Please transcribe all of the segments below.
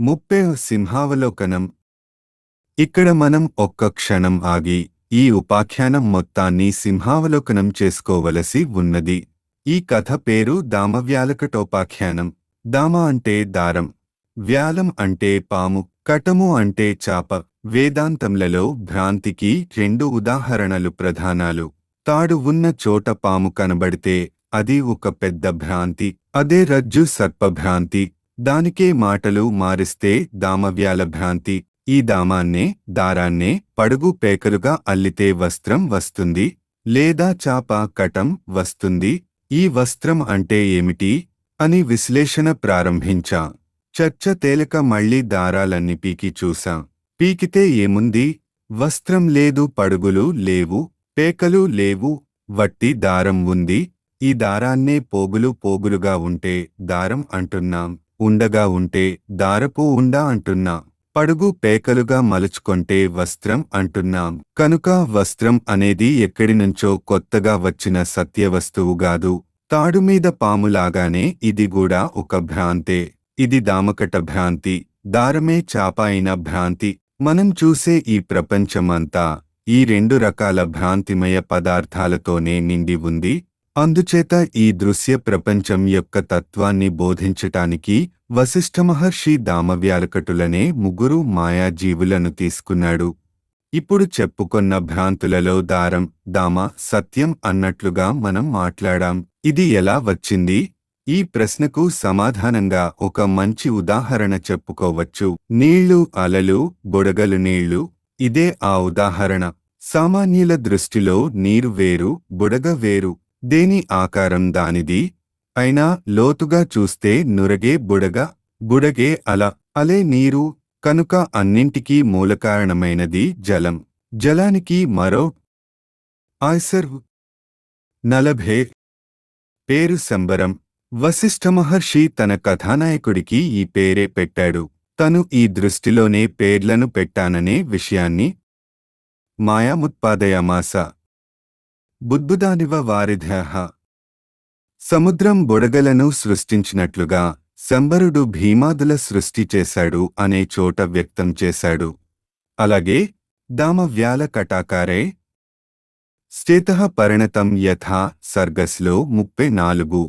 ముప్పై సింహావలోకనం ఇక్కడ మనం ఒక్క క్షణం ఆగి ఈ ఉపాఖ్యానం మొత్తాన్ని సింహావలోకనం చేసుకోవలసి ఉన్నది ఈ కథ పేరు దామవ్యాలకటోపాఖ్యానం దామ అంటే దారం వ్యాలం అంటే పాము కటము అంటే చాప వేదాంతంలలో భ్రాంతికి రెండు ఉదాహరణలు ప్రధానాలు తాడు ఉన్న చోట పాము కనబడితే అది ఒక పెద్ద భ్రాంతి అదే రజ్జు సర్పభ్రాంతి దానికే మాటలు మారిస్తే దామవ్యాల భ్రాంతి ఈ దామాన్నే దారాన్నే పడుగు పేకలుగా అల్లితే వస్త్రం వస్తుంది లేదా చాప కటం వస్తుంది ఈ వస్త్రం అంటే ఏమిటి అని విశ్లేషణ ప్రారంభించా చర్చ తేలిక మళ్ళీ దారాలన్నీ పీకి చూశాం పీకితే ఏముంది వస్త్రం లేదు పడుగులు లేవు పేకలు లేవు వట్టి దారం ఉంది ఈ దారాన్నే పోగులు పోగులుగా ఉంటే దారం అంటున్నాం ఉండగా ఉంటే దారపు ఉండా అంటున్నాం పడుగు పేకలుగా మలుచుకొంటే వస్త్రం అంటున్నాం కనుక వస్త్రం అనేది ఎక్కడినుంచో కొత్తగా వచ్చిన సత్యవస్తువుగాదు తాడుమీద పాములాగానే ఇది కూడా ఒక భ్రాంతే ఇది దామకట భ్రాంతి దారమే చాప అయిన భ్రాంతి మనం చూసే ఈ ప్రపంచమంతా ఈ రెండు రకాల భ్రాంతిమయ పదార్థాలతోనే నిండి ఉంది అందుచేత ఈ దృశ్య ప్రపంచం యొక్క తత్వాన్ని బోధించటానికి వశిష్ఠ మహర్షి దామవ్యాలకటులనే ముగ్గురు మాయాజీవులను తీసుకున్నాడు ఇప్పుడు చెప్పుకొన్న భ్రాంతులలో దారం దామ సత్యం అన్నట్లుగా మనం మాట్లాడాం ఇది ఎలా వచ్చింది ఈ ప్రశ్నకు సమాధానంగా ఒక మంచి ఉదాహరణ చెప్పుకోవచ్చు నీళ్లు అలలు బుడగలు నీళ్లు ఇదే ఆ ఉదాహరణ సామాన్యుల దృష్టిలో నీరు వేరు బుడగ వేరు దేని ఆకారం దానిది అయినా లోతుగా చూస్తే నురగే బుడగ బుడగే అల అలే నీరు కనుక అన్నింటికీ మూలకారణమైనది జలం జలానికి మరో ఆయ్సర్ నలభే పేరు సంబరం వశిష్ఠ మహర్షి తన కథానాయకుడికి ఈ పేరే పెట్టాడు తను ఈ దృష్టిలోనే పేర్లను పెట్టాననే విషయాన్ని మాయాముత్పాదయామాస బుద్బుదానివ వారిధ్యః సముద్రం బుడగలను సృష్టించినట్లుగా శంబరుడు భీమాదుల సృష్టి చేశాడు అనే చోట వ్యక్తం చేశాడు అలాగే దామవ్యాల కటాకారే స్థేత పరిణతం యథా సర్గస్లో ముప్పై నాలుగు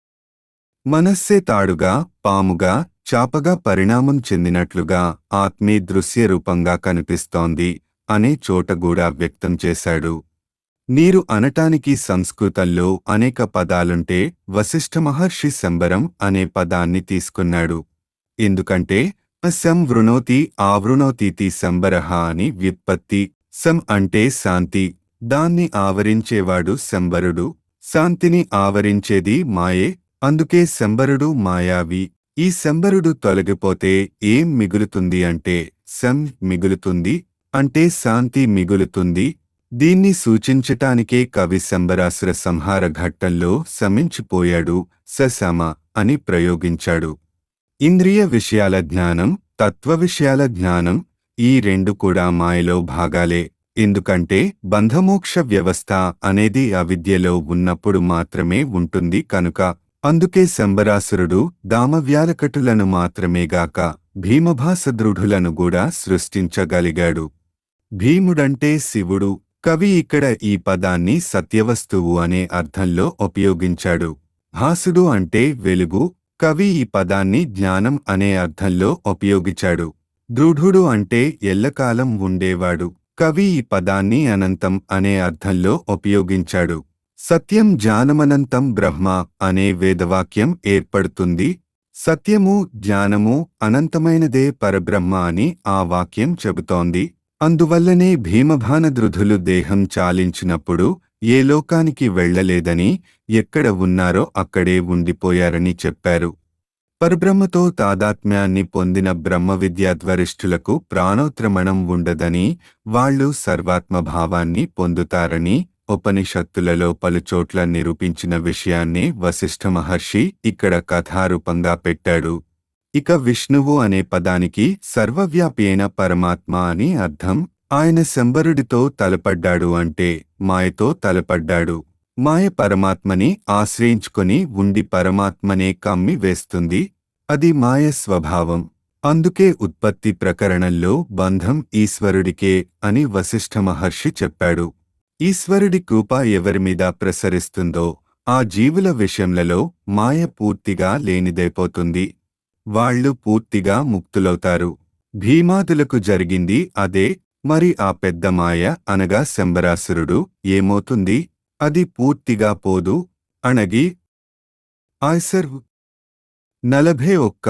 మనస్సే తాడుగా పాముగా చాపగా పరిణామం చెందినట్లుగా ఆత్మే దృశ్య రూపంగా కనిపిస్తోంది అనే చోట కూడా వ్యక్తం చేశాడు నీరు అనటానికి సంస్కృతంలో అనేక పదాలుంటే వశిష్ఠ మహర్షి శంబరం అనే పదాన్ని తీసుకున్నాడు ఎందుకంటే సం వృణోతి ఆవృణోతీతి శంబరహ అని వ్యుత్పత్తి సం అంటే శాంతి దాన్ని ఆవరించేవాడు శంబరుడు శాంతిని ఆవరించేది మాయే అందుకే శంబరుడు మాయావి ఈ శంబరుడు తొలగిపోతే ఏం మిగులుతుంది అంటే శం మిగులుతుంది అంటే శాంతి మిగులుతుంది దీన్ని సూచించటానికే కవి శంబరాసుర సంహార ఘట్టంలో శమించిపోయాడు సశమ అని ప్రయోగించాడు ఇంద్రియ విషయాల జ్ఞానం తత్వ విషయాల జ్ఞానం ఈ రెండు కూడా మాయలో భాగాలే ఎందుకంటే బంధమోక్ష వ్యవస్థ అనేది అవిద్యలో ఉన్నప్పుడు మాత్రమే ఉంటుంది కనుక అందుకే శంబరాసురుడు దామవ్యాలకటులను మాత్రమేగాక భీమభాసదృఢులను కూడా సృష్టించగలిగాడు భీముడంటే శివుడు కవి ఇక్కడ ఈ పదాన్ని సత్యవస్తువు అనే అర్థంలో ఉపయోగించాడు భాసుడు అంటే వెలుగు కవి ఈ పదాన్ని జ్ఞానం అనే అర్థంలో ఉపయోగించాడు దృఢుడు అంటే ఎల్లకాలం ఉండేవాడు కవి ఈ పదాన్ని అనంతం అనే అర్థంలో ఉపయోగించాడు సత్యం జ్ఞానమనంతం బ్రహ్మ అనే వేదవాక్యం ఏర్పడుతుంది సత్యము జ్ఞానము అనంతమైనదే పరబ్రహ్మ అని ఆ వాక్యం చెబుతోంది అందువల్లనే భీమభానదృధులు దేహం చాలించినప్పుడు ఏ లోకానికి వెళ్లలేదని ఎక్కడ ఉన్నారో అక్కడే ఉండిపోయారని చెప్పారు పరబ్రహ్మతో తాదాత్మ్యాన్ని పొందిన బ్రహ్మ విద్యాద్వరిష్ఠులకు ప్రాణోత్రమణం ఉండదని వాళ్ళు సర్వాత్మభావాన్ని పొందుతారని ఉపనిషత్తులలో పలుచోట్ల నిరూపించిన విషయాన్నే వశిష్ఠ మహర్షి ఇక్కడ కథారూపంగా పెట్టాడు ఇక విష్ణువు అనే పదానికి సర్వవ్యాపి అయిన పరమాత్మ అని అర్థం ఆయన శంబరుడితో తలపడ్డాడు అంటే మాయతో తలపడ్డాడు మాయ పరమాత్మని ఆశ్రయించుకొని ఉండి పరమాత్మనే కమ్మి వేస్తుంది అది మాయ స్వభావం అందుకే ఉత్పత్తి ప్రకరణంలో బంధం ఈశ్వరుడికే అని వశిష్ఠ మహర్షి చెప్పాడు ఈశ్వరుడి కృప ఎవరిమీద ప్రసరిస్తుందో ఆ జీవుల విషయంలో మాయ పూర్తిగా లేనిదైపోతుంది వాళ్ళు పూర్తిగా ముక్తులవుతారు భీమాదులకు జరిగింది అదే మరి ఆ పెద్ద మాయ అనగా శంబరాసురుడు ఏమవుతుంది అది పూర్తిగా పోదు అణగి ఆయ్సర్ నలభై ఒక్క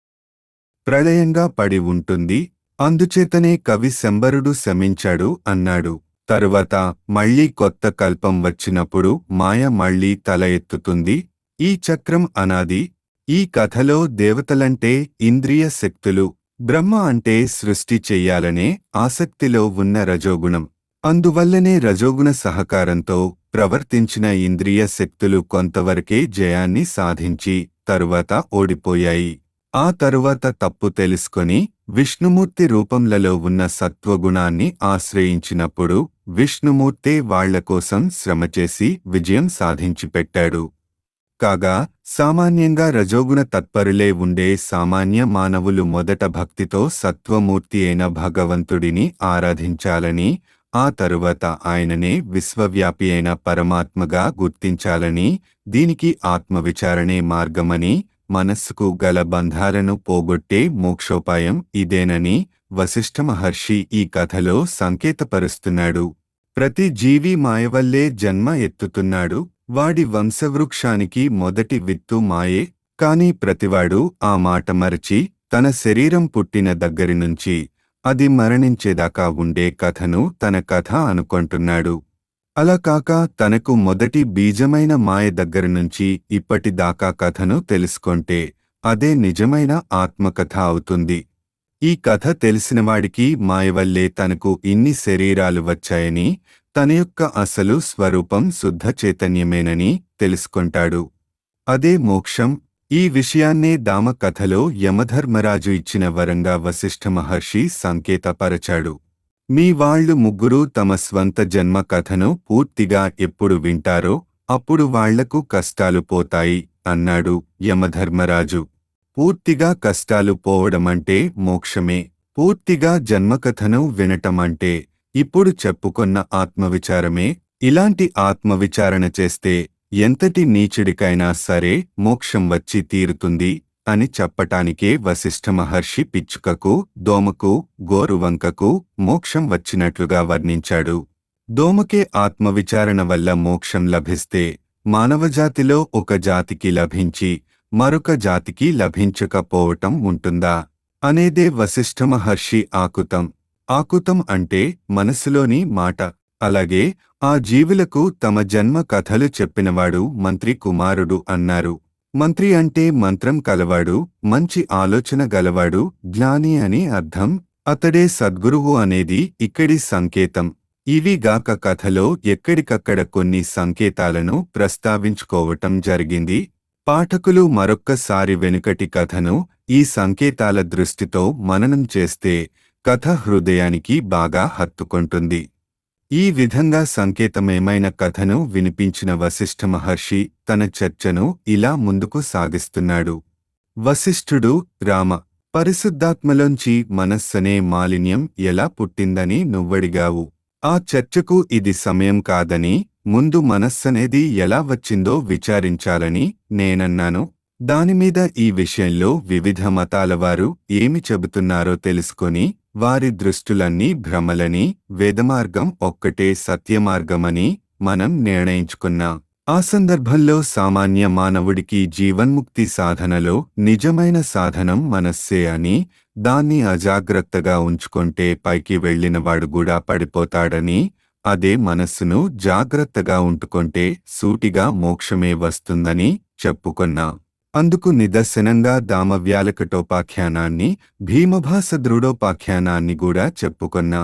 ప్రళయంగా పడి ఉంటుంది అందుచేతనే కవి శంబరుడు శమించాడు అన్నాడు తరువాత మళ్ళీ కొత్త కల్పం వచ్చినప్పుడు మాయ మళ్ళీ తల ఎత్తుతుంది ఈ చక్రం అనాది ఈ కథలో దేవతలంటే ఇంద్రియ శక్తులు బ్రహ్మ అంటే సృష్టి చెయ్యాలనే ఆసక్తిలో ఉన్న రజోగుణం అందువల్లనే రజోగుణ సహకారంతో ప్రవర్తించిన ఇంద్రియ శక్తులు కొంతవరకే జయాన్ని సాధించి తరువాత ఓడిపోయాయి ఆ తరువాత తప్పు తెలుసుకొని విష్ణుమూర్తి రూపంలలో ఉన్న సత్వగుణాన్ని ఆశ్రయించినప్పుడు విష్ణుమూర్తే వాళ్ల కోసం శ్రమచేసి విజయం సాధించి పెట్టాడు కాగా సామాన్యంగా రజోగుణ తత్పరులే ఉండే సామాన్య మానవులు మొదట భక్తితో సత్వమూర్తి అయిన భగవంతుడిని ఆరాధించాలని ఆ తరువాత ఆయననే విశ్వవ్యాపి అయిన పరమాత్మగా గుర్తించాలని దీనికి ఆత్మవిచారణే మార్గమని మనస్సుకు గల బంధాలను పోగొట్టే మోక్షోపాయం ఇదేనని వశిష్ఠ మహర్షి ఈ కథలో సంకేతపరుస్తున్నాడు ప్రతి జీవి మాయవల్లే జన్మ ఎత్తుతున్నాడు వాడి వంశవృక్షానికి మొదటి విత్తు మాయే కాని ప్రతివాడు ఆ మాట మరచి తన శరీరం పుట్టిన దగ్గరి నుంచి అది మరణించేదాకా ఉండే కథను తన కథ అనుకుంటున్నాడు అలా కాక తనకు మొదటి బీజమైన మాయ దగ్గర నుంచి ఇప్పటిదాకా కథను తెలుసుకొంటే అదే నిజమైన ఆత్మకథ అవుతుంది ఈ కథ తెలిసినవాడికి మాయవల్లే తనకు ఇన్ని శరీరాలు వచ్చాయని తన యొక్క అసలు స్వరూపం శుద్ధ చైతన్యమేనని తెలుసుకొంటాడు అదే మోక్షం ఈ విషయాన్నే దామ కథలో యమధర్మరాజు ఇచ్చిన వరంగా వశిష్ఠ మహర్షి సంకేతపరచాడు మీ వాళ్ళు ముగ్గురు తమ స్వంత జన్మ కథను పూర్తిగా ఎప్పుడు వింటారో అప్పుడు వాళ్లకు కష్టాలు పోతాయి అన్నాడు యమధర్మరాజు పూర్తిగా కష్టాలు పోవడమంటే మోక్షమే పూర్తిగా జన్మకథను వినటమంటే ఇప్పుడు చెప్పుకొన్న ఆత్మవిచారమే ఇలాంటి ఆత్మవిచారణ చేస్తే ఎంతటి నీచుడికైనా సరే మోక్షం వచ్చి తీరుతుంది అని చెప్పటానికే వశిష్ఠ మహర్షి పిచ్చుకకు దోమకు గోరువంకకు మోక్షం వచ్చినట్లుగా వర్ణించాడు దోమకే ఆత్మవిచారణ వల్ల మోక్షం లభిస్తే మానవజాతిలో ఒక జాతికి లభించి మరొక జాతికి లభించకపోవటం ఉంటుందా అనేదే వశిష్ఠ మహర్షి ఆకుతం ఆకుతం అంటే మనసులోని మాట అలాగే ఆ జీవులకు తమ జన్మ కథలు చెప్పినవాడు మంత్రి కుమారుడు అన్నారు మంత్రి అంటే మంత్రం కలవాడు మంచి ఆలోచన గలవాడు జ్ఞాని అని అర్థం అతడే సద్గురువు అనేది ఇక్కడి సంకేతం ఇవిగాక కథలో ఎక్కడికక్కడ కొన్ని సంకేతాలను ప్రస్తావించుకోవటం జరిగింది పాఠకులు మరొక్కసారి వెనుకటి కథను ఈ సంకేతాల దృష్టితో మననం చేస్తే కథ హృదయానికి బాగా హత్తుకొంటుంది ఈ విధంగా సంకేతమేమైన కథను వినిపించిన వశిష్ఠ మహర్షి తన చర్చను ఇలా ముందుకు సాగిస్తున్నాడు వశిష్ఠుడు రామ పరిశుద్ధాత్మలోంచి మనస్సనే మాలిన్యం ఎలా పుట్టిందని నువ్వడిగావు ఆ చర్చకు ఇది సమయం కాదని ముందు మనస్సనేది ఎలా వచ్చిందో విచారించాలని నేనన్నాను దానిమీద ఈ విషయంలో వివిధ మతాలవారు ఏమి చెబుతున్నారో తెలుసుకొని వారి దృష్టులన్నీ భ్రమలని వేదమార్గం ఒక్కటే సత్యమార్గమని మనం నిర్ణయించుకున్నాం ఆ సందర్భంలో సామాన్య మానవుడికి జీవన్ముక్తి సాధనలో నిజమైన సాధనం మనస్సే అని దాన్ని అజాగ్రత్తగా ఉంచుకుంటే పైకి వెళ్లినవాడు కూడా పడిపోతాడని అదే మనస్సును జాగ్రత్తగా ఉంటుకుంటే సూటిగా మోక్షమే వస్తుందని చెప్పుకున్నా అందుకు నిదర్శనంగా దామవ్యాలకటోపాఖ్యానాన్ని భీమభాస దృఢోపాఖ్యానాన్ని కూడా చెప్పుకున్నాం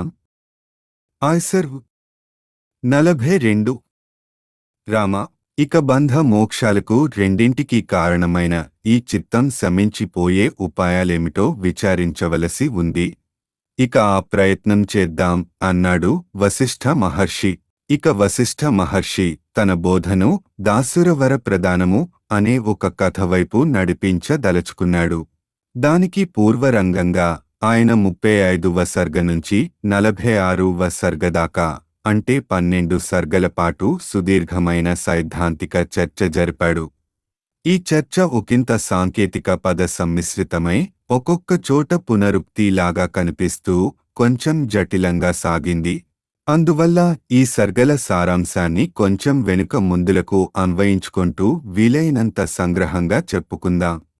ఆయ్సర్ నలభై రెండు రామ ఇక బంధ మోక్షాలకు రెండింటికి కారణమైన ఈ చిత్తం శమించిపోయే ఉపాయాలేమిటో విచారించవలసి ఉంది ఇక ఆ ప్రయత్నం చేద్దాం అన్నాడు వశిష్ఠ మహర్షి ఇక వశిష్ఠ మహర్షి తన బోధను దాసురవర ప్రదానము అనే ఒక కథ వైపు నడిపించదలుచుకున్నాడు దానికి పూర్వరంగంగా ఆయన ముప్పై ఐదువ సర్గ నుంచి నలభై ఆరువ సర్గ దాకా అంటే పన్నెండు సర్గల పాటు సుదీర్ఘమైన సైద్ధాంతిక చర్చ జరిపాడు ఈ చర్చ ఒకంత సాంకేతిక పద సమ్మిశ్రితమై ఒక్కొక్క చోట పునరుక్తిలాగా కనిపిస్తూ కొంచెం జటిలంగా సాగింది అందువల్ల ఈ సర్గల సారాంశాన్ని కొంచెం వెనుక ముందులకు అన్వయించుకుంటూ వీలైనంత సంగ్రహంగా చెప్పుకుందాం